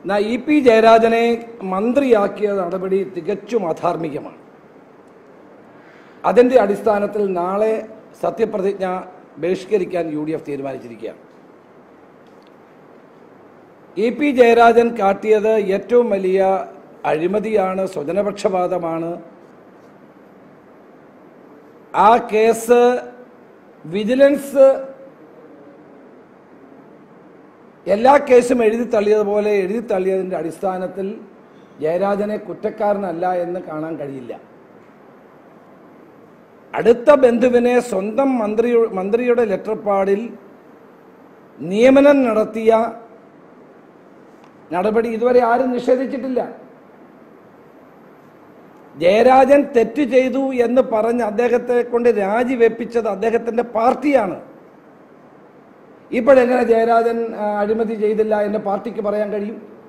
എന്നാ E P ജയരാജനെ മന്ത്രിയാക്കിയ നടപടി തികച്ചും അധാർമികമാണ് അതിൻ്റെ അടിസ്ഥാനത്തിൽ നാളെ സത്യപ്രതിജ്ഞ ബഹിഷ്കരിക്കാൻ യു ഡി എഫ് തീരുമാനിച്ചിരിക്കുകയാണ് ഇ പി ജയരാജൻ കാട്ടിയത് ഏറ്റവും വലിയ അഴിമതിയാണ് സ്വജനപക്ഷപാതമാണ് ആ കേസ് വിജിലൻസ് എല്ലാ കേസും എഴുതി തള്ളിയതുപോലെ എഴുതി തള്ളിയതിൻ്റെ അടിസ്ഥാനത്തിൽ ജയരാജനെ കുറ്റക്കാരനല്ല എന്ന് കാണാൻ കഴിയില്ല അടുത്ത ബന്ധുവിനെ സ്വന്തം മന്ത്രി മന്ത്രിയുടെ ലെറ്റർ പാഡിൽ നിയമനം നടത്തിയ നടപടി ഇതുവരെ ആരും നിഷേധിച്ചിട്ടില്ല ജയരാജൻ തെറ്റ് ചെയ്തു എന്ന് പറഞ്ഞ് അദ്ദേഹത്തെ കൊണ്ട് രാജിവെപ്പിച്ചത് അദ്ദേഹത്തിന്റെ പാർട്ടിയാണ് ഇപ്പോഴെങ്ങനെ ജയരാജൻ ആ, അഴിമതി ചെയ്തില്ല എന്ന് പാർട്ടിക്ക് പറയാൻ കഴിയും